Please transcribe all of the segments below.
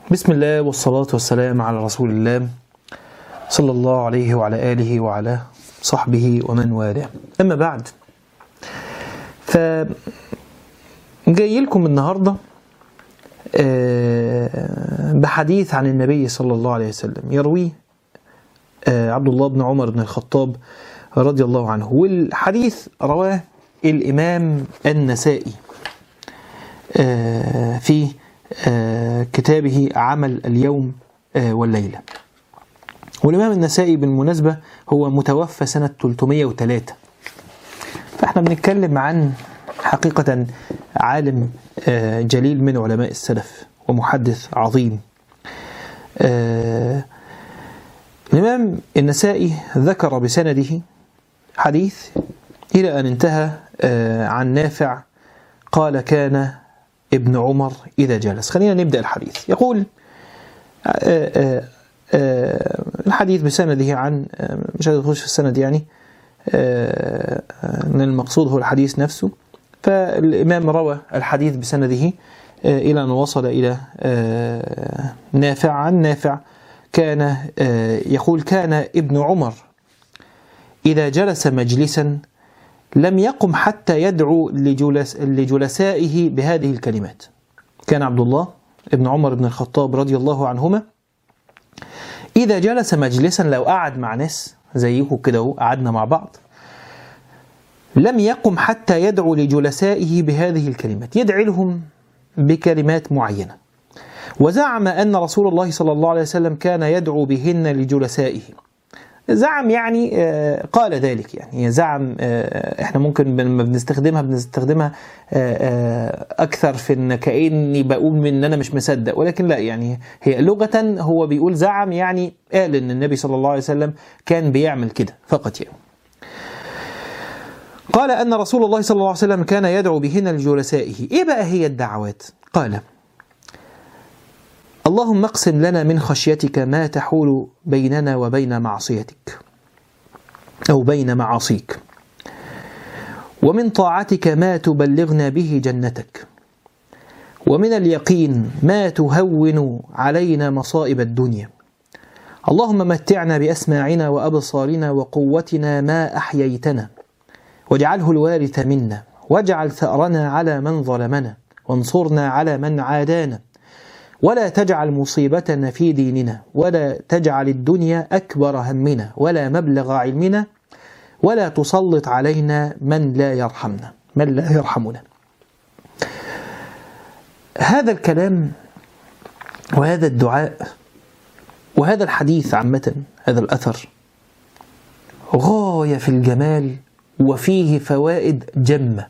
بسم الله والصلاة والسلام على رسول الله صلى الله عليه وعلى آله وعلى صحبه ومن والاه أما بعد ف جاي لكم النهاردة آه، بحديث عن النبي صلى الله عليه وسلم يرويه آه، عبد الله بن عمر بن الخطاب رضي الله عنه والحديث رواه الإمام النسائي آه، في آه، كتابه عمل اليوم آه، والليلة والإمام النسائي بالمناسبة هو متوفى سنة 303 فإحنا بنتكلم عن حقيقة عالم آه، جليل من علماء السلف ومحدث عظيم آه، الإمام النسائي ذكر بسنده حديث إلى أن انتهى آه، عن نافع قال كان ابن عمر إذا جلس خلينا نبدأ الحديث يقول آه، آه، آه، الحديث بسنده عن آه، مش هتخش في السند يعني آه، آه، ان المقصود هو الحديث نفسه فالإمام روى الحديث بسنده آه، إلى أن وصل إلى آه، نافع عن نافع كان آه، يقول كان ابن عمر إذا جلس مجلسا لم يقم حتى يدعو لجلس لجلسائه بهذه الكلمات كان عبد الله ابن عمر بن الخطاب رضي الله عنهما إذا جلس مجلسا لو قعد مع ناس زيكم كده اهو قعدنا مع بعض لم يقم حتى يدعو لجلسائه بهذه الكلمات يدعي لهم بكلمات معينة وزعم أن رسول الله صلى الله عليه وسلم كان يدعو بهن لجلسائه زعم يعني آه، قال ذلك يعني زعم آه، احنا ممكن لما بنستخدمها بنستخدمها آه، آه، اكثر في ان كاني بقول من ان انا مش مصدق ولكن لا يعني هي لغه هو بيقول زعم يعني قال ان النبي صلى الله عليه وسلم كان بيعمل كده فقط يعني قال ان رسول الله صلى الله عليه وسلم كان يدعو بهن لجلسائه ايه بقى هي الدعوات قال اللهم اقسم لنا من خشيتك ما تحول بيننا وبين معصيتك أو بين معاصيك ومن طاعتك ما تبلغنا به جنتك ومن اليقين ما تهون علينا مصائب الدنيا اللهم متعنا بأسماعنا وأبصارنا وقوتنا ما أحييتنا واجعله الوارث منا واجعل ثأرنا على من ظلمنا وانصرنا على من عادانا ولا تجعل مصيبتنا في ديننا ولا تجعل الدنيا أكبر همنا ولا مبلغ علمنا ولا تسلط علينا من لا يرحمنا من لا يرحمنا هذا الكلام وهذا الدعاء وهذا الحديث عامة هذا الأثر غاية في الجمال وفيه فوائد جمة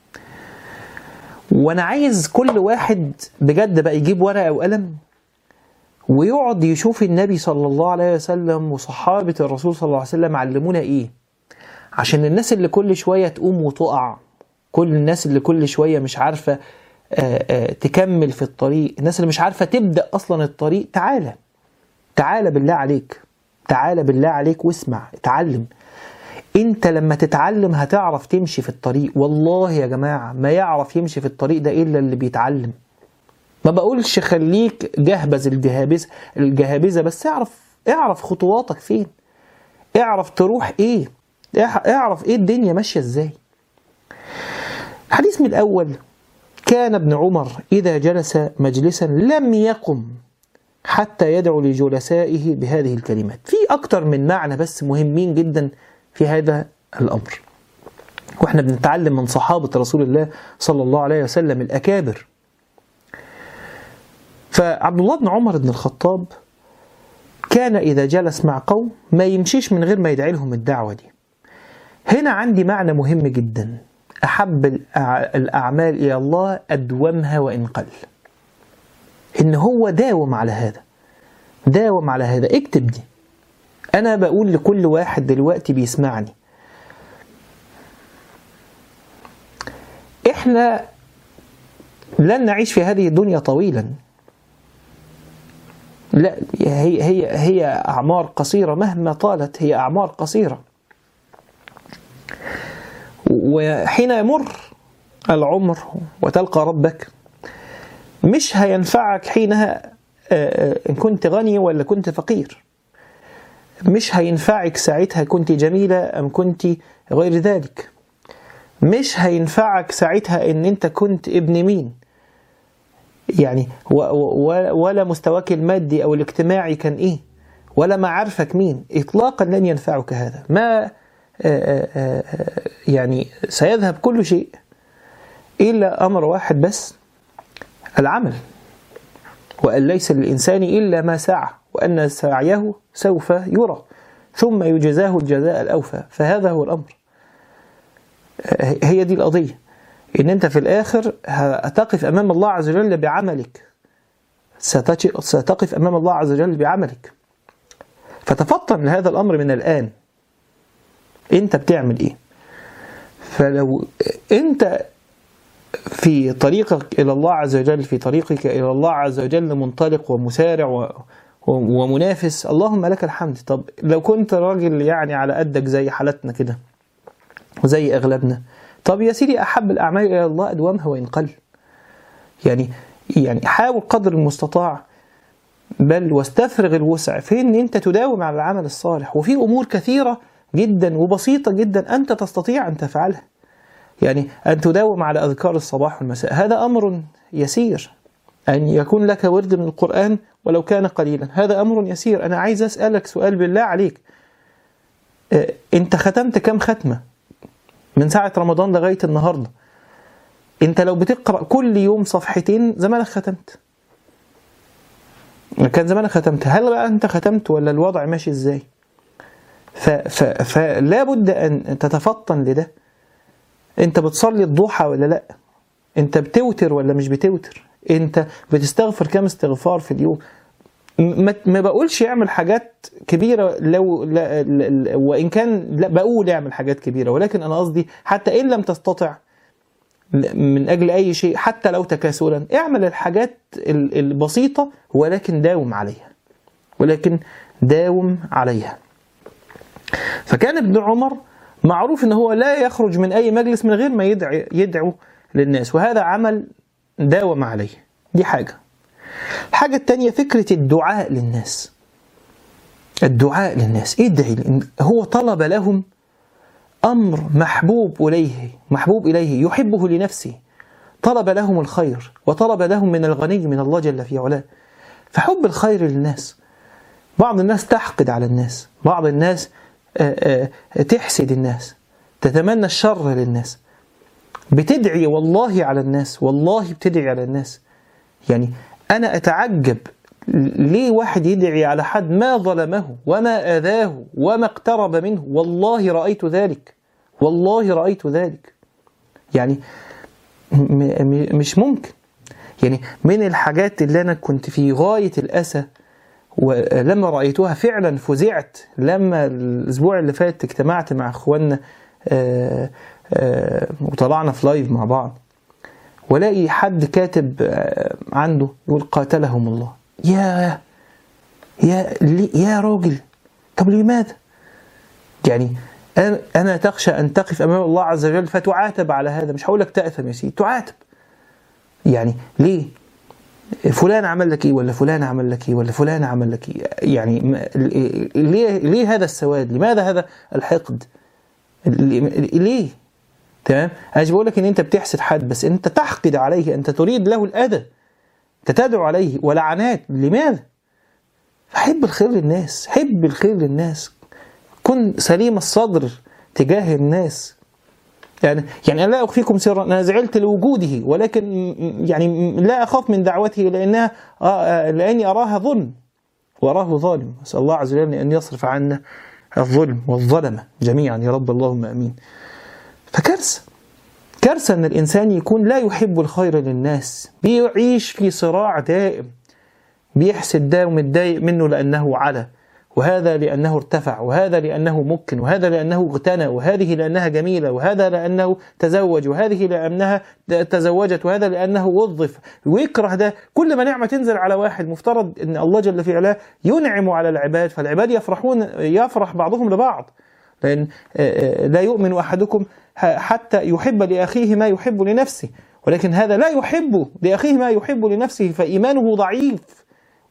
وانا عايز كل واحد بجد بقى يجيب ورقه وقلم ويقعد يشوف النبي صلى الله عليه وسلم وصحابه الرسول صلى الله عليه وسلم علمونا ايه عشان الناس اللي كل شويه تقوم وتقع كل الناس اللي كل شويه مش عارفه آه، آه، تكمل في الطريق الناس اللي مش عارفه تبدا اصلا الطريق تعالى تعالى بالله عليك تعالى بالله عليك واسمع اتعلم انت لما تتعلم هتعرف تمشي في الطريق والله يا جماعة ما يعرف يمشي في الطريق ده إلا اللي بيتعلم ما بقولش خليك جهبذ الجهابذة الجهابذة بس اعرف اعرف خطواتك فين اعرف تروح ايه اع- اعرف ايه الدنيا ماشية ازاي الحديث من الأول كان ابن عمر إذا جلس مجلسا لم يقم حتى يدعو لجلسائه بهذه الكلمات في أكتر من معنى بس مهمين جدا في هذا الأمر واحنا بنتعلم من صحابة رسول الله صلى الله عليه وسلم الأكابر فعبد الله بن عمر بن الخطاب كان إذا جلس مع قوم ما يمشيش من غير ما يدعي لهم الدعوة دي هنا عندي معنى مهم جدا أحب الأع- الأعمال إلى الله أدومها وإن قل إن هو داوم على هذا داوم على هذا اكتب دي أنا بقول لكل واحد دلوقتي بيسمعني إحنا لن نعيش في هذه الدنيا طويلا لا هي هي هي أعمار قصيرة مهما طالت هي أعمار قصيرة وحين يمر العمر وتلقى ربك مش هينفعك حينها آه، آه، إن كنت غني ولا كنت فقير مش هينفعك ساعتها كنت جميلة أم كنت غير ذلك مش هينفعك ساعتها ان انت كنت ابن مين يعني و و ولا مستواك المادي او الاجتماعي كان ايه ولا معارفك مين اطلاقا لن ينفعك هذا ما آآ آآ يعني سيذهب كل شيء الا امر واحد بس العمل وان ليس للانسان الا ما سعى وان سعيه سوف يرى ثم يجزاه الجزاء الاوفى فهذا هو الامر هي دي القضية إن أنت في الآخر هتقف أمام الله عز وجل بعملك ستقف أمام الله عز وجل بعملك فتفطن لهذا الأمر من الآن أنت بتعمل إيه فلو أنت في طريقك إلى الله عز وجل في طريقك إلى الله عز وجل منطلق ومسارع ومنافس اللهم لك الحمد طب لو كنت راجل يعني على قدك زي حالتنا كده وزي أغلبنا طب يا سيدي أحب الأعمال إلى الله أدومها وإن قل يعني يعني حاول قدر المستطاع بل واستفرغ الوسع في ان انت تداوم على العمل الصالح وفي امور كثيره جدا وبسيطه جدا انت تستطيع ان تفعلها يعني ان تداوم على اذكار الصباح والمساء هذا امر يسير ان يكون لك ورد من القران ولو كان قليلا هذا امر يسير انا عايز اسالك سؤال بالله عليك انت ختمت كم ختمه من ساعة رمضان لغاية النهاردة انت لو بتقرأ كل يوم صفحتين زمانك ختمت كان زمانك ختمت هل بقى انت ختمت ولا الوضع ماشي ازاي ف ف فلا بد ان تتفطن لده انت بتصلي الضحى ولا لا انت بتوتر ولا مش بتوتر انت بتستغفر كام استغفار في اليوم ما بقولش يعمل حاجات كبيرة لو لا لا وإن كان لا بقول يعمل حاجات كبيرة ولكن أنا قصدي حتى إن لم تستطع من أجل أي شيء حتى لو تكاسلا اعمل الحاجات البسيطة ولكن داوم عليها ولكن داوم عليها فكان ابن عمر معروف ان هو لا يخرج من اي مجلس من غير ما يدعو, يدعو للناس وهذا عمل داوم عليه دي حاجه الحاجة التانية فكرة الدعاء للناس الدعاء للناس ادعي هو طلب لهم أمر محبوب إليه محبوب إليه يحبه لنفسه طلب لهم الخير وطلب لهم من الغني من الله جل في علاه فحب الخير للناس بعض الناس تحقد على الناس بعض الناس تحسد الناس تتمنى الشر للناس بتدعي والله على الناس والله بتدعي على الناس يعني أنا أتعجب ليه واحد يدعي على حد ما ظلمه وما آذاه وما اقترب منه والله رأيت ذلك والله رأيت ذلك يعني مش ممكن يعني من الحاجات اللي أنا كنت في غاية الأسى ولما رأيتها فعلا فزعت لما الأسبوع اللي فات اجتمعت مع إخواننا وطلعنا في لايف مع بعض ولاقي حد كاتب عنده يقول قاتلهم الله يا يا يا راجل طب لماذا؟ يعني أنا تخشى أن تقف أمام الله عز وجل فتعاتب على هذا مش هقول لك تأثم يا سيدي تعاتب يعني ليه؟ فلان عمل لك ايه ولا فلان عمل لك ايه ولا فلان عمل لك ايه يعني ليه ليه هذا السواد لماذا هذا الحقد ليه تمام انا مش بقول لك ان انت بتحسد حد بس انت تحقد عليه انت تريد له الاذى انت تدعو عليه ولعنات لماذا فحب الخير للناس حب الخير للناس كن سليم الصدر تجاه الناس يعني يعني انا لا اخفيكم سرا انا زعلت لوجوده ولكن يعني لا اخاف من دعوته لانها آه لاني اراها ظلم واراه ظالم اسال الله عز وجل ان يصرف عنا الظلم والظلمه جميعا يا رب اللهم امين فكارثة كارثة أن الإنسان يكون لا يحب الخير للناس بيعيش في صراع دائم بيحسد ده ومتضايق منه لأنه على وهذا لأنه ارتفع وهذا لأنه ممكن وهذا لأنه اغتنى وهذه لأنها جميلة وهذا لأنه تزوج وهذه لأنها تزوجت وهذا لأنه وظف ويكره ده كل ما نعمة تنزل على واحد مفترض أن الله جل في علاه ينعم على العباد فالعباد يفرحون يفرح بعضهم لبعض لأن لا يؤمن أحدكم حتى يحب لأخيه ما يحب لنفسه ولكن هذا لا يحب لأخيه ما يحب لنفسه فإيمانه ضعيف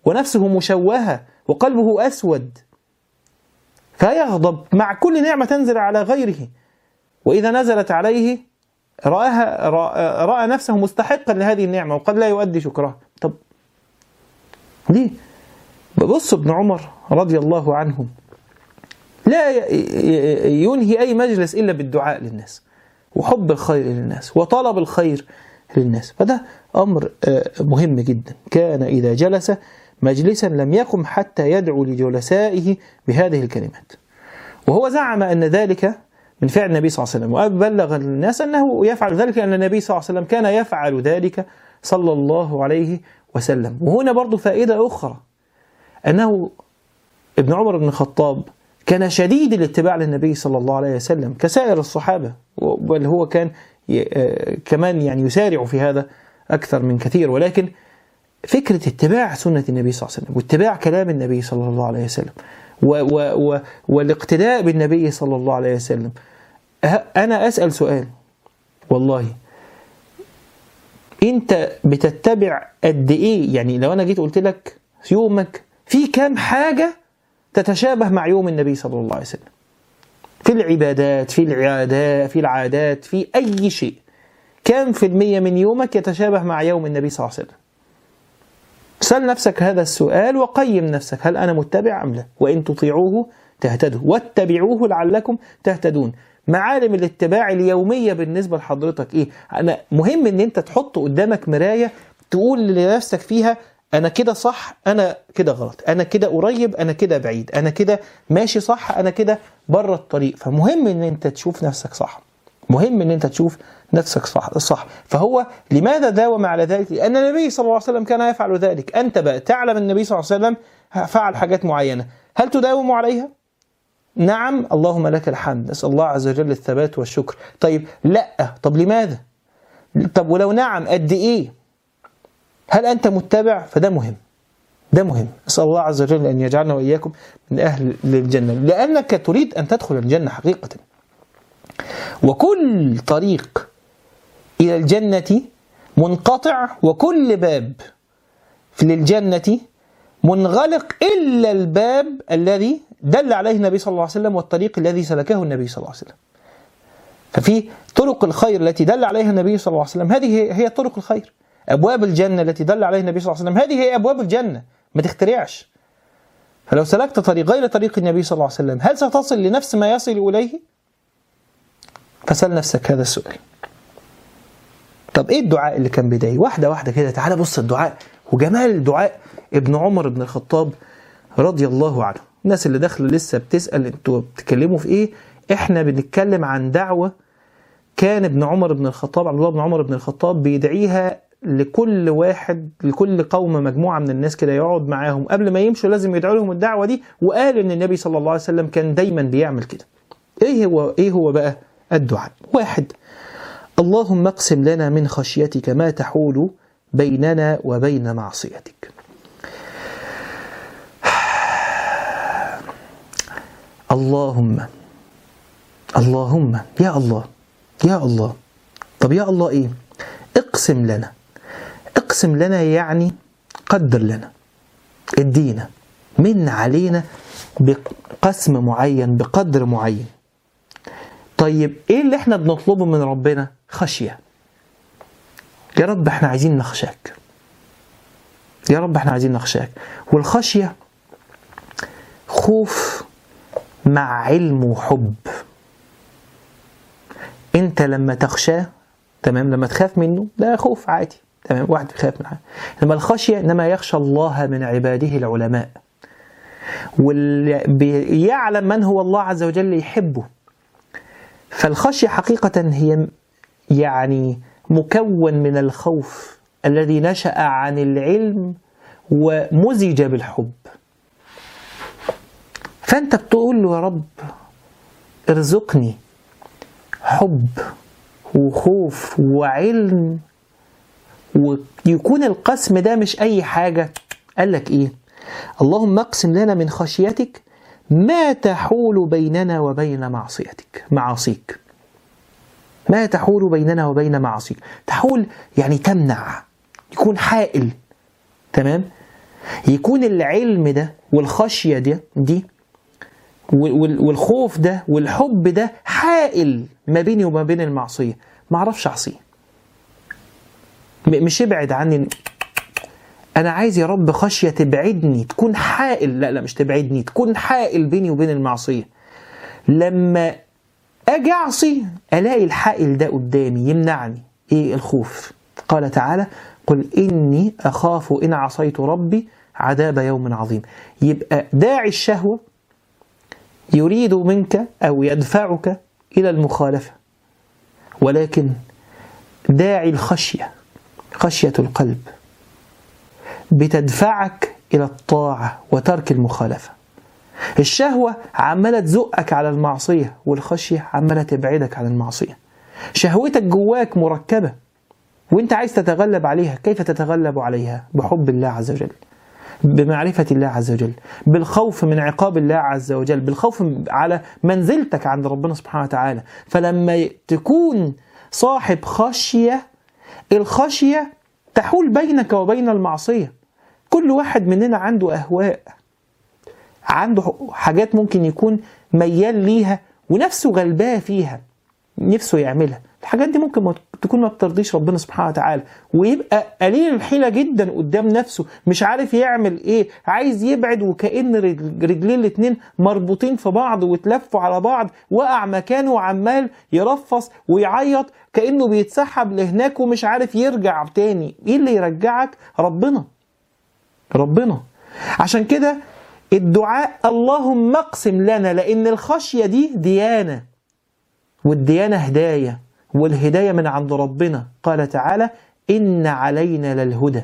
ونفسه مشوهة وقلبه أسود فيغضب مع كل نعمة تنزل على غيره وإذا نزلت عليه رآها رأى نفسه مستحقا لهذه النعمة وقد لا يؤدي شكرها طب ليه؟ بص ابن عمر رضي الله عنه لا ينهي أي مجلس إلا بالدعاء للناس وحب الخير للناس وطلب الخير للناس فده أمر مهم جدا كان إذا جلس مجلسا لم يقم حتى يدعو لجلسائه بهذه الكلمات وهو زعم أن ذلك من فعل النبي صلى الله عليه وسلم وبلغ الناس أنه يفعل ذلك لأن النبي صلى الله عليه وسلم كان يفعل ذلك صلى الله عليه وسلم وهنا برضو فائدة أخرى أنه ابن عمر بن الخطاب كان شديد الاتباع للنبي صلى الله عليه وسلم كسائر الصحابة بل هو كان كمان يعني يسارع في هذا أكثر من كثير ولكن فكرة اتباع سنة النبي صلى الله عليه وسلم واتباع كلام النبي صلى الله عليه وسلم و و و والاقتداء بالنبي صلى الله عليه وسلم أنا أسأل سؤال والله أنت بتتبع قد إيه يعني لو أنا جيت قلت لك في يومك في كام حاجة تتشابه مع يوم النبي صلى الله عليه وسلم في العبادات في العادات في العادات في أي شيء كم في المية من يومك يتشابه مع يوم النبي صلى الله عليه وسلم سل نفسك هذا السؤال وقيم نفسك هل أنا متبع أم لا وإن تطيعوه تهتدوا واتبعوه لعلكم تهتدون معالم الاتباع اليومية بالنسبة لحضرتك إيه أنا مهم إن أنت تحط قدامك مراية تقول لنفسك فيها أنا كده صح أنا كده غلط أنا كده قريب أنا كده بعيد أنا كده ماشي صح أنا كده بره الطريق فمهم إن أنت تشوف نفسك صح مهم ان انت تشوف نفسك صح صح فهو لماذا داوم على ذلك لان النبي صلى الله عليه وسلم كان يفعل ذلك انت بقى تعلم النبي صلى الله عليه وسلم فعل حاجات معينه هل تداوم عليها نعم اللهم لك الحمد نسال الله عز وجل الثبات والشكر طيب لا طب لماذا طب ولو نعم قد ايه هل انت متبع فده مهم ده مهم نسال الله عز وجل ان يجعلنا واياكم من اهل الجنه لانك تريد ان تدخل الجنه حقيقه وكل طريق إلى الجنة منقطع وكل باب للجنة منغلق إلا الباب الذي دل عليه النبي صلى الله عليه وسلم والطريق الذي سلكه النبي صلى الله عليه وسلم ففي طرق الخير التي دل عليها النبي صلى الله عليه وسلم هذه هي طرق الخير أبواب الجنة التي دل عليها النبي صلى الله عليه وسلم هذه هي أبواب الجنة ما تخترعش فلو سلكت طريق غير طريق النبي صلى الله عليه وسلم هل ستصل لنفس ما يصل إليه؟ فسأل نفسك هذا السؤال طب ايه الدعاء اللي كان بداية واحدة واحدة كده تعالى بص الدعاء وجمال دعاء ابن عمر بن الخطاب رضي الله عنه الناس اللي داخله لسه بتسأل انتوا بتتكلموا في ايه احنا بنتكلم عن دعوة كان ابن عمر بن الخطاب عبد الله بن عمر بن الخطاب بيدعيها لكل واحد لكل قوم مجموعة من الناس كده يقعد معاهم قبل ما يمشوا لازم يدعوا لهم الدعوة دي وقال ان النبي صلى الله عليه وسلم كان دايما بيعمل كده ايه هو ايه هو بقى الدعاء واحد اللهم اقسم لنا من خشيتك ما تحول بيننا وبين معصيتك اللهم اللهم يا الله يا الله طب يا الله ايه اقسم لنا اقسم لنا يعني قدر لنا ادينا من علينا بقسم معين بقدر معين طيب ايه اللي احنا بنطلبه من ربنا خشيه يا رب احنا عايزين نخشاك يا رب احنا عايزين نخشاك والخشيه خوف مع علم وحب انت لما تخشاه تمام لما تخاف منه ده خوف عادي تمام واحد بيخاف من حاجه لما الخشيه انما يخشى الله من عباده العلماء واللي يعلم من هو الله عز وجل يحبه فالخشية حقيقة هي يعني مكون من الخوف الذي نشأ عن العلم ومزج بالحب فأنت بتقول له يا رب ارزقني حب وخوف وعلم ويكون القسم ده مش أي حاجة قال لك إيه اللهم اقسم لنا من خشيتك ما تحول بيننا وبين معصيتك معاصيك ما تحول بيننا وبين معاصيك تحول يعني تمنع يكون حائل تمام يكون العلم ده والخشية دي, دي وال- والخوف ده والحب ده حائل ما بيني وما بين المعصية ما اعرفش اعصيه م- مش ابعد عني انا عايز يا رب خشية تبعدني تكون حائل لا لا مش تبعدني تكون حائل بيني وبين المعصية لما اجي اعصي الاقي الحائل ده قدامي يمنعني ايه الخوف قال تعالى قل اني اخاف ان عصيت ربي عذاب يوم عظيم يبقى داعي الشهوه يريد منك او يدفعك الى المخالفه ولكن داعي الخشيه خشيه القلب بتدفعك الى الطاعه وترك المخالفه الشهوة عمالة تزقك على المعصية والخشية عمالة تبعدك عن المعصية شهوتك جواك مركبة وانت عايز تتغلب عليها كيف تتغلب عليها بحب الله عز وجل بمعرفة الله عز وجل بالخوف من عقاب الله عز وجل بالخوف على منزلتك عند ربنا سبحانه وتعالى فلما تكون صاحب خشية الخشية تحول بينك وبين المعصية كل واحد مننا عنده أهواء عنده حاجات ممكن يكون ميال ليها ونفسه غلباه فيها نفسه يعملها الحاجات دي ممكن ما تكون ما بترضيش ربنا سبحانه وتعالى ويبقى قليل الحيلة جدا قدام نفسه مش عارف يعمل ايه عايز يبعد وكأن رجل- رجليه الاتنين مربوطين في بعض واتلفوا على بعض وقع مكانه وعمال يرفص ويعيط كأنه بيتسحب لهناك ومش عارف يرجع تاني ايه اللي يرجعك ربنا ربنا عشان كده الدعاء اللهم اقسم لنا لان الخشيه دي ديانه والديانه هدايه والهدايه من عند ربنا قال تعالى ان علينا للهدى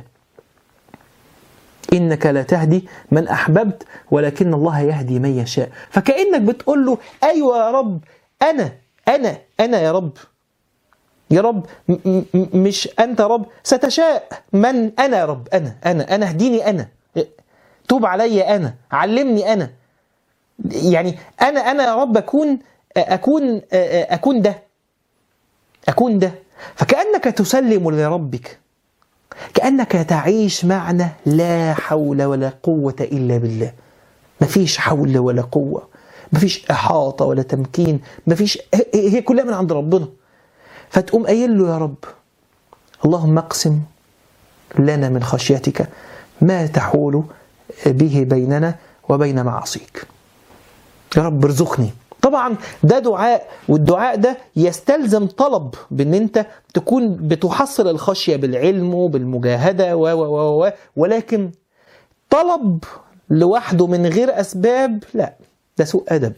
انك لا تهدي من احببت ولكن الله يهدي من يشاء فكانك بتقول له ايوه يا رب انا انا انا يا رب يا رب م- م- مش انت يا رب ستشاء من انا يا رب انا انا انا اهديني انا توب علي انا علمني انا يعني انا انا يا رب اكون اكون اكون ده اكون ده فكانك تسلم لربك كانك تعيش معنى لا حول ولا قوه الا بالله مفيش حول ولا قوه مفيش احاطه ولا تمكين مفيش هي كلها من عند ربنا فتقوم قايل له يا رب اللهم اقسم لنا من خشيتك ما تحول به بيننا وبين معاصيك يا رب ارزقني طبعا ده دعاء والدعاء ده يستلزم طلب بان انت تكون بتحصل الخشيه بالعلم وبالمجاهده و و و و ولكن طلب لوحده من غير اسباب لا ده سوء ادب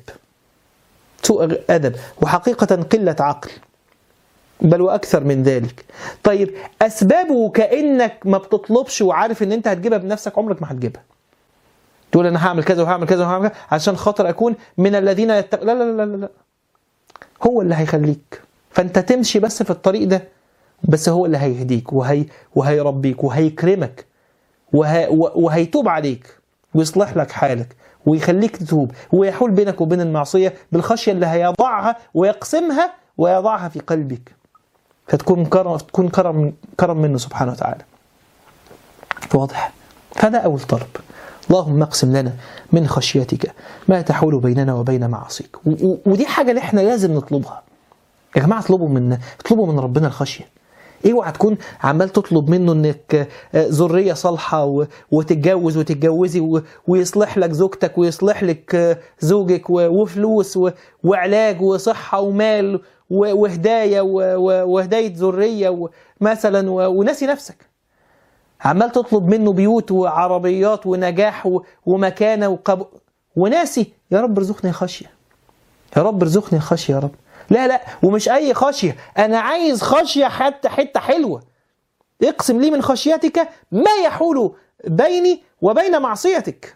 سوء ادب وحقيقه قله عقل بل واكثر من ذلك طيب اسبابه كانك ما بتطلبش وعارف ان انت هتجيبها بنفسك عمرك ما هتجيبها تقول انا هعمل كذا وهعمل كذا وهعمل كذا عشان خاطر اكون من الذين يتق... لا, لا لا لا لا هو اللي هيخليك فانت تمشي بس في الطريق ده بس هو اللي هيهديك وهي وهيربيك وهيكرمك وه... وهيتوب عليك ويصلح لك حالك ويخليك تتوب ويحول بينك وبين المعصيه بالخشيه اللي هيضعها ويقسمها ويضعها في قلبك فتكون كرم تكون كرم كرم منه سبحانه وتعالى واضح فده اول طلب اللهم اقسم لنا من خشيتك ما تحول بيننا وبين معاصيك ودي حاجه اللي احنا لازم نطلبها يا جماعه اطلبوا من اطلبوا من ربنا الخشيه اوعى تكون عمال تطلب منه انك ذريه صالحه وتتجوز وتتجوزي ويصلح لك زوجتك ويصلح لك زوجك وفلوس وعلاج وصحه ومال وهدايه وهدايه ذريه مثلا وناسي نفسك عمال تطلب منه بيوت وعربيات ونجاح ومكانه وقب... وناسي يا رب ارزقني خشيه يا رب ارزقني خشيه يا رب لا لا ومش اي خشيه انا عايز خشيه حتى حته حلوه اقسم لي من خشيتك ما يحول بيني وبين معصيتك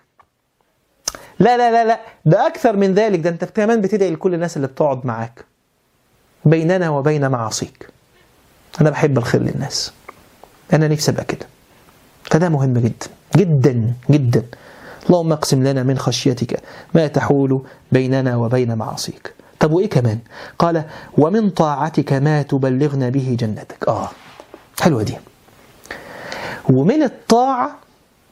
لا لا لا لا ده اكثر من ذلك ده انت كمان بتدعي لكل الناس اللي بتقعد معاك بيننا وبين معاصيك انا بحب الخير للناس انا نفسي ابقى كده فده مهم جدا جدا جدا اللهم اقسم لنا من خشيتك ما تحول بيننا وبين معاصيك طب وايه كمان قال ومن طاعتك ما تبلغنا به جنتك اه حلوه دي ومن الطاعه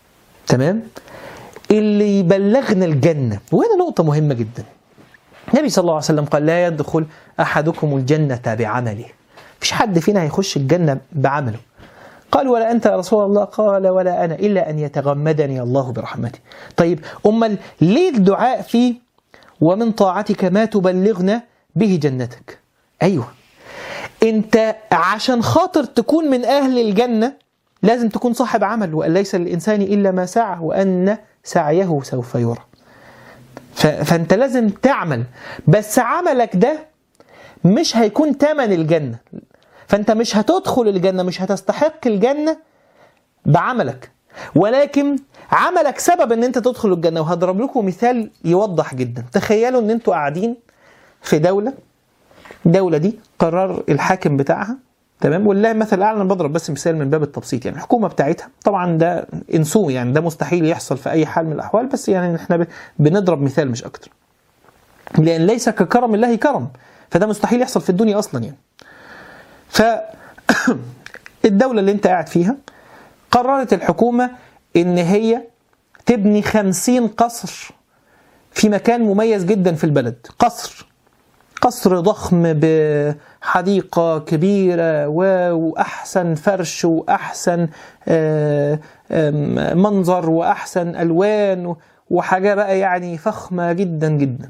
تمام اللي يبلغنا الجنة وهنا نقطة مهمة جدا النبي صلى الله عليه وسلم قال لا يدخل أحدكم الجنة بعمله مفيش حد فينا هيخش الجنة بعمله قال ولا أنت يا رسول الله قال ولا أنا إلا أن يتغمدني الله برحمته طيب أمال ليه الدعاء فيه ومن طاعتك ما تبلغنا به جنتك أيوه أنت عشان خاطر تكون من أهل الجنة لازم تكون صاحب عمل وأن ليس للإنسان إلا ما سعى وأن سعيه سوف يرى ف- فأنت لازم تعمل بس عملك ده مش هيكون تمن الجنة فأنت مش هتدخل الجنة مش هتستحق الجنة بعملك ولكن عملك سبب ان انت تدخل الجنة وهضرب لكم مثال يوضح جدا تخيلوا ان انتوا قاعدين في دولة الدولة دي قرار الحاكم بتاعها تمام والله مثل اعلى انا بضرب بس مثال من باب التبسيط يعني الحكومه بتاعتها طبعا ده انسوه يعني ده مستحيل يحصل في اي حال من الاحوال بس يعني احنا ب- بنضرب مثال مش اكتر لان ليس ككرم الله كرم فده مستحيل يحصل في الدنيا اصلا يعني ف الدوله اللي انت قاعد فيها قررت الحكومه ان هي تبني خمسين قصر في مكان مميز جدا في البلد قصر قصر ضخم بحديقة كبيرة و- وأحسن فرش وأحسن آه، آم، منظر وأحسن ألوان و- وحاجة بقى يعني فخمة جدا جدا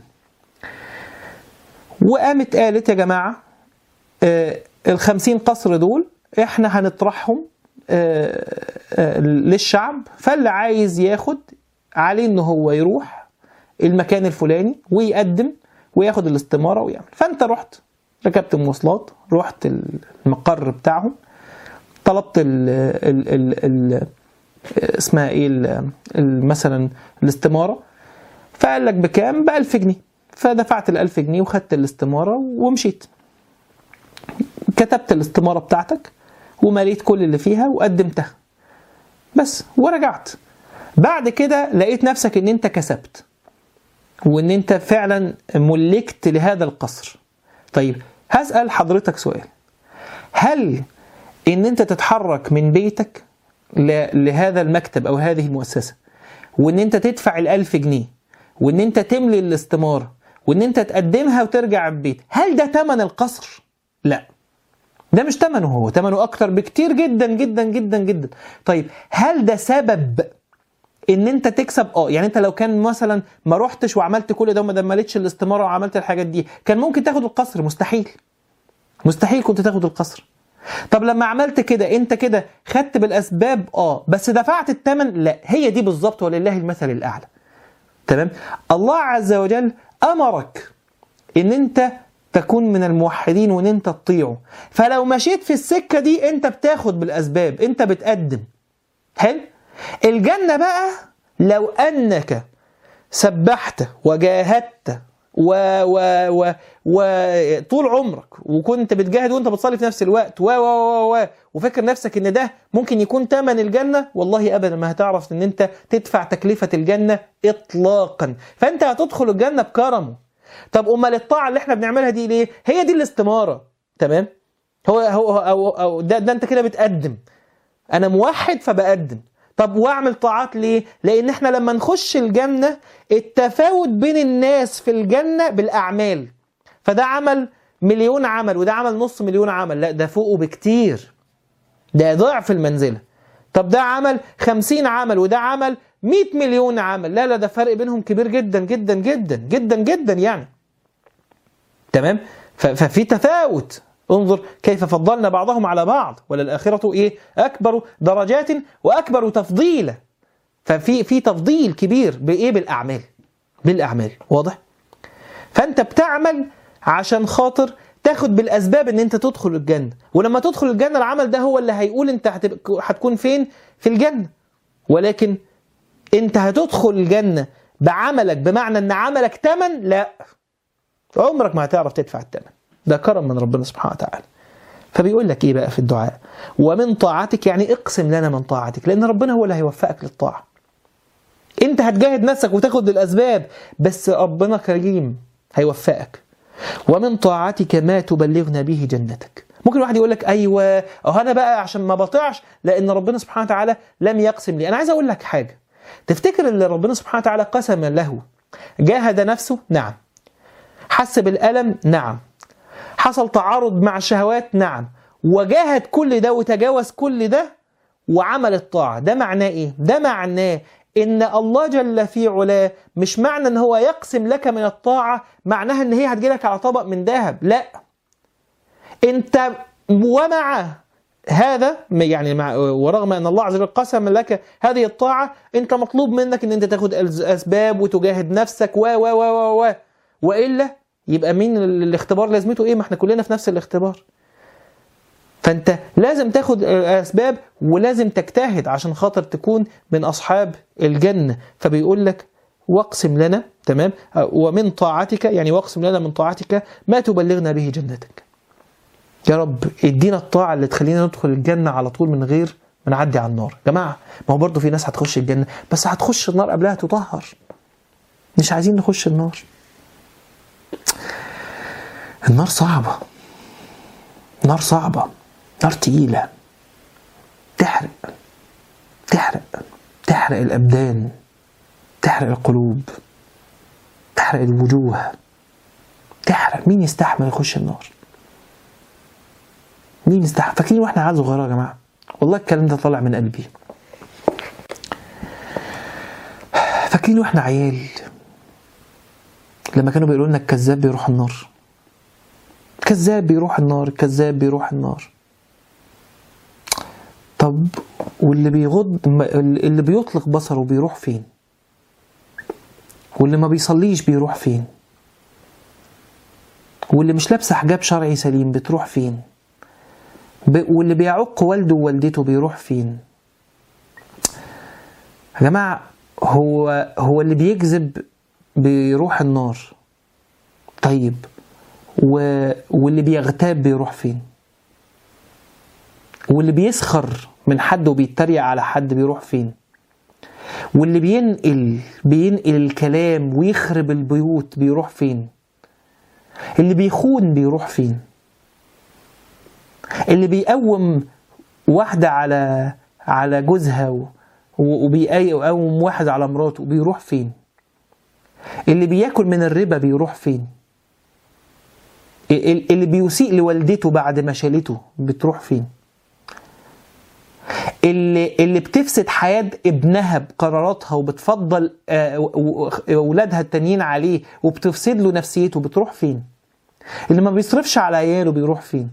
وقامت قالت يا جماعة آه، الخمسين قصر دول احنا هنطرحهم آه، آه، للشعب فاللي عايز ياخد عليه ان هو يروح المكان الفلاني ويقدم وياخد الاستماره ويعمل فانت رحت ركبت مواصلات رحت المقر بتاعهم طلبت ال ال ال ال اسمها ايه ال- ال- مثلا الاستماره فقال لك بكام ب 1000 جنيه فدفعت ال 1000 جنيه وخدت الاستماره ومشيت كتبت الاستماره بتاعتك ومليت كل اللي فيها وقدمتها بس ورجعت بعد كده لقيت نفسك ان انت كسبت وان انت فعلا ملكت لهذا القصر طيب هسأل حضرتك سؤال هل ان انت تتحرك من بيتك ل- لهذا المكتب او هذه المؤسسة وان انت تدفع الالف جنيه وان انت تملي الاستمارة وان انت تقدمها وترجع البيت هل ده تمن القصر؟ لا ده مش تمنه هو تمنه اكتر بكتير جدا جدا جدا جدا طيب هل ده سبب ان انت تكسب اه يعني انت لو كان مثلا ما رحتش وعملت كل ده وما دملتش الاستماره وعملت الحاجات دي كان ممكن تاخد القصر مستحيل مستحيل كنت تاخد القصر طب لما عملت كده انت كده خدت بالاسباب اه بس دفعت الثمن لا هي دي بالظبط ولله المثل الاعلى تمام الله عز وجل امرك ان انت تكون من الموحدين وان انت تطيعه فلو مشيت في السكه دي انت بتاخد بالاسباب انت بتقدم حلو الجنة بقى لو أنك سبحت وجاهدت و و و و طول عمرك وكنت بتجاهد وانت بتصلي في نفس الوقت و و و و وفاكر نفسك ان ده ممكن يكون ثمن الجنه والله ابدا ما هتعرف ان انت تدفع تكلفه الجنه اطلاقا فانت هتدخل الجنه بكرمه طب امال الطاعه اللي احنا بنعملها دي ليه هي دي الاستماره تمام هو هو أو أو ده, ده انت كده بتقدم انا موحد فبقدم طب واعمل طاعات ليه لان احنا لما نخش الجنه التفاوت بين الناس في الجنه بالاعمال فده عمل مليون عمل وده عمل نص مليون عمل لا ده فوقه بكتير ده ضعف المنزله طب ده عمل خمسين عمل وده عمل مئة مليون عمل لا لا ده فرق بينهم كبير جدا جدا جدا جدا جدا يعني تمام ف- ففي تفاوت انظر كيف فضلنا بعضهم على بعض وللآخرة إيه أكبر درجات وأكبر تفضيلا ففي في تفضيل كبير بإيه بالأعمال بالأعمال واضح فأنت بتعمل عشان خاطر تاخد بالأسباب إن أنت تدخل الجنة ولما تدخل الجنة العمل ده هو اللي هيقول أنت هتبقى- هتكون فين في الجنة ولكن أنت هتدخل الجنة بعملك بمعنى أن عملك تمن لا عمرك ما هتعرف تدفع الثمن ده كرم من ربنا سبحانه وتعالى فبيقول لك ايه بقى في الدعاء ومن طاعتك يعني اقسم لنا من طاعتك لان ربنا هو اللي هيوفقك للطاعه انت هتجاهد نفسك وتاخد الاسباب بس ربنا كريم هيوفقك ومن طاعتك ما تبلغنا به جنتك ممكن واحد يقول لك ايوه اهو انا بقى عشان ما بطيعش لان ربنا سبحانه وتعالى لم يقسم لي انا عايز اقول لك حاجه تفتكر اللي ربنا سبحانه وتعالى قسم له جاهد نفسه نعم حس بالألم نعم حصل تعارض مع الشهوات نعم وجاهد كل ده وتجاوز كل ده وعمل الطاعة ده معناه ايه؟ ده معناه ان الله جل في علاه مش معنى ان هو يقسم لك من الطاعة معناها ان هي هتجيلك على طبق من ذهب لا انت ومع هذا يعني مع ورغم ان الله عز وجل قسم لك هذه الطاعه انت مطلوب منك ان انت تاخد اسباب وتجاهد نفسك و و و و و والا يبقى مين الاختبار لازمته ايه ما احنا كلنا في نفس الاختبار فانت لازم تاخد الاسباب ولازم تجتهد عشان خاطر تكون من اصحاب الجنه فبيقول لك واقسم لنا تمام ومن طاعتك يعني واقسم لنا من طاعتك ما تبلغنا به جنتك يا رب ادينا الطاعه اللي تخلينا ندخل الجنه على طول من غير ما نعدي على النار يا جماعه ما هو برضه في ناس هتخش الجنه بس هتخش النار قبلها تطهر مش عايزين نخش النار النار صعبه نار صعبه نار تقيله تحرق تحرق تحرق الابدان تحرق القلوب تحرق الوجوه تحرق مين يستحمل يخش النار مين يستحمل فاكرين واحنا عيال صغيره يا جماعه والله الكلام ده طالع من قلبي فاكرين واحنا عيال لما كانوا بيقولوا لنا الكذاب بيروح النار الكذاب بيروح النار الكذاب بيروح النار طب واللي بيغض اللي بيطلق بصره بيروح فين واللي ما بيصليش بيروح فين واللي مش لابسه حجاب شرعي سليم بتروح فين واللي بيعق والده ووالدته بيروح فين يا جماعة هو هو اللي بيكذب بيروح النار طيب و... واللي بيغتاب بيروح فين واللي بيسخر من حد وبيتريق على حد بيروح فين واللي بينقل بينقل الكلام ويخرب البيوت بيروح فين اللي بيخون بيروح فين اللي بيقوم واحدة على على جوزها وبيقوم واحد على مراته بيروح فين اللي بياكل من الربا بيروح فين اللي بيسيء لوالدته بعد ما شالته بتروح فين اللي اللي بتفسد حياة ابنها بقراراتها وبتفضل اولادها التانيين عليه وبتفسد له نفسيته بتروح فين اللي ما بيصرفش على عياله بيروح فين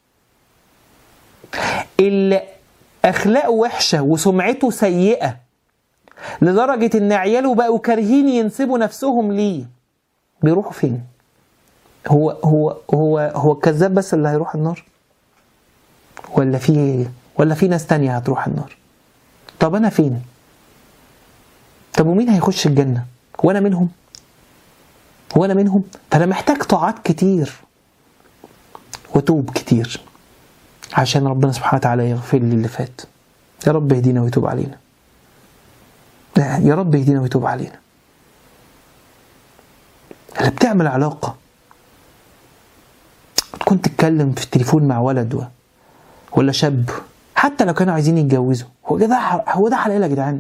اللي اخلاقه وحشه وسمعته سيئه لدرجه ان عياله بقوا كارهين ينسبوا نفسهم ليه بيروحوا فين هو هو هو هو الكذاب بس اللي هيروح النار ولا في ولا في ناس تانية هتروح النار طب انا فين طب ومين هيخش الجنه وانا منهم وانا منهم فانا محتاج طاعات كتير وتوب كتير عشان ربنا سبحانه وتعالى يغفر لي اللي فات يا رب يهدينا ويتوب علينا يا رب يهدينا ويتوب علينا اللي بتعمل علاقة تكون تتكلم في التليفون مع ولد و... ولا شاب حتى لو كانوا عايزين يتجوزوا هو ده هو ده حلال يا جدعان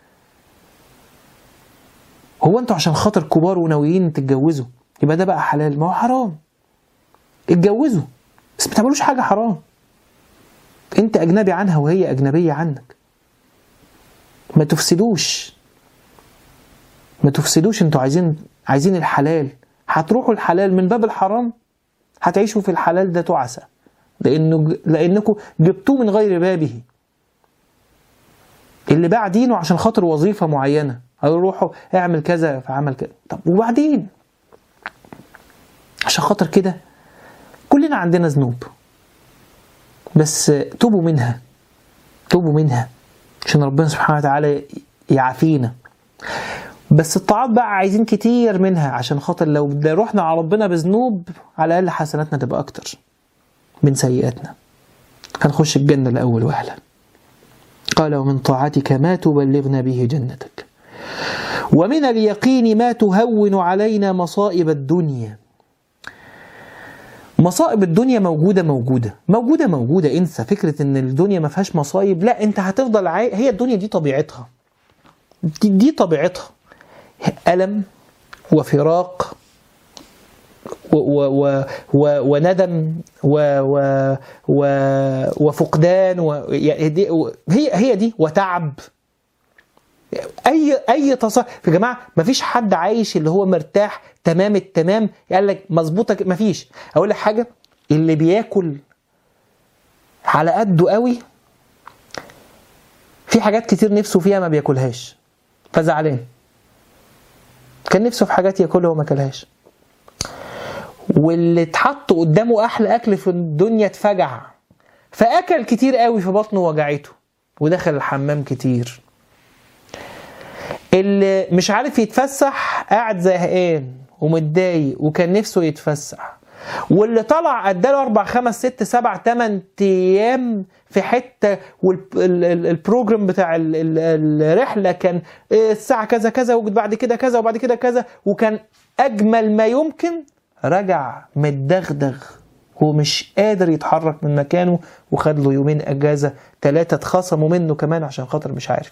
هو انتوا عشان خاطر كبار وناويين تتجوزوا يبقى ده بقى حلال ما هو حرام اتجوزوا بس ما تعملوش حاجه حرام انت اجنبي عنها وهي اجنبيه عنك ما تفسدوش ما تفسدوش انتوا عايزين عايزين الحلال هتروحوا الحلال من باب الحرام هتعيشوا في الحلال ده تعسى لانه لانكم جبتوه من غير بابه اللي باع دينه عشان خاطر وظيفه معينه هيروحوا اعمل كذا فعمل كذا طب وبعدين عشان خاطر كده كلنا عندنا ذنوب بس توبوا منها توبوا منها عشان ربنا سبحانه وتعالى يعافينا بس الطاعات بقى عايزين كتير منها عشان خاطر لو رحنا على ربنا بذنوب على الاقل حسناتنا تبقى اكتر من سيئاتنا هنخش الجنة لأول وهلة قال ومن طاعتك ما تبلغنا به جنتك ومن اليقين ما تهون علينا مصائب الدنيا مصائب الدنيا موجودة موجودة موجودة موجودة انسى فكرة ان الدنيا ما فيهاش مصايب لا انت هتفضل عاي... هي الدنيا دي طبيعتها دي, دي طبيعتها ألم وفراق و و و و وندم و و و وفقدان و يعني دي هي هي دي وتعب اي اي تصرف يا جماعه ما فيش حد عايش اللي هو مرتاح تمام التمام قال لك مظبوطه ما فيش اقول لك حاجه اللي بياكل على قده قوي في حاجات كتير نفسه فيها ما بياكلهاش فزعلان كان نفسه في حاجات ياكلها وما كلهاش واللي اتحط قدامه احلى اكل في الدنيا اتفجع فاكل كتير قوي في بطنه وجعته ودخل الحمام كتير اللي مش عارف يتفسح قاعد زهقان ومتضايق وكان نفسه يتفسح واللي طلع اداله اربع خمس ست سبع تمن ايام في حته والبروجرام بتاع ال- ال- الرحله كان الساعه كذا كذا وبعد كده كذا وبعد كده كذا وكان اجمل ما يمكن رجع متدغدغ ومش قادر يتحرك من مكانه وخد له يومين اجازه ثلاثه اتخصموا منه كمان عشان خاطر مش عارف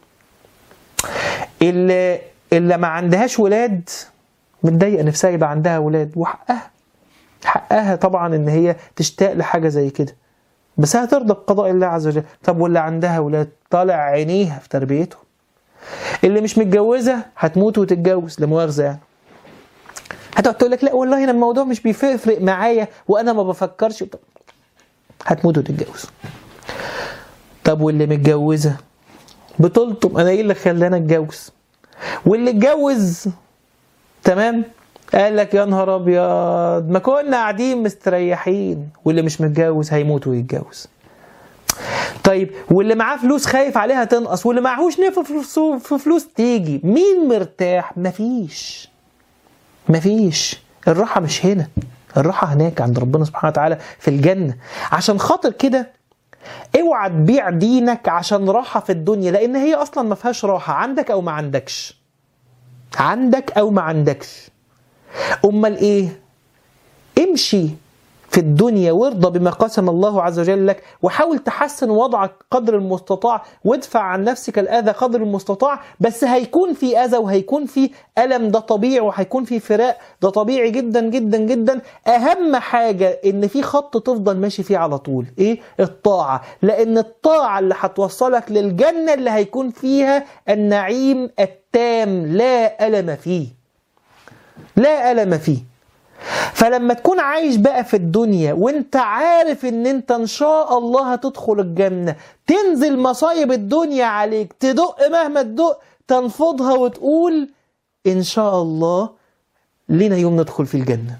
اللي اللي ما عندهاش ولاد متضايقه نفسها يبقى عندها ولاد وحقها حقها طبعا ان هي تشتاق لحاجه زي كده بس هترضى بقضاء الله عز وجل طب واللي عندها ولاد طالع عينيها في تربيتهم اللي مش متجوزه هتموت وتتجوز لا مؤاخذه يعني هتقعد تقول لك لا والله انا الموضوع مش بيفرق معايا وانا ما بفكرش طب هتموت وتتجوز طب واللي متجوزه بتلطم انا ايه اللي خلاني اتجوز واللي اتجوز تمام قال لك يا نهار ابيض ما كنا قاعدين مستريحين واللي مش متجوز هيموت ويتجوز طيب واللي معاه فلوس خايف عليها تنقص واللي معهوش نفس في فلوس تيجي مين مرتاح مفيش مفيش الراحة مش هنا الراحة هناك عند ربنا سبحانه وتعالى في الجنة عشان خاطر كده اوعى تبيع دينك عشان راحة في الدنيا لان هي اصلا ما فيهاش راحة عندك او ما عندكش عندك او ما عندكش امال ايه امشي في الدنيا وارضى بما قسم الله عز وجل لك وحاول تحسن وضعك قدر المستطاع وادفع عن نفسك الاذى قدر المستطاع بس هيكون في اذى وهيكون في الم ده طبيعي وهيكون في فراق ده طبيعي جدا جدا جدا اهم حاجه ان في خط تفضل ماشي فيه على طول ايه الطاعه لان الطاعه اللي هتوصلك للجنه اللي هيكون فيها النعيم التام لا الم فيه لا الم فيه فلما تكون عايش بقى في الدنيا وانت عارف ان انت ان شاء الله هتدخل الجنة تنزل مصايب الدنيا عليك تدق مهما تدق تنفضها وتقول ان شاء الله لنا يوم ندخل في الجنة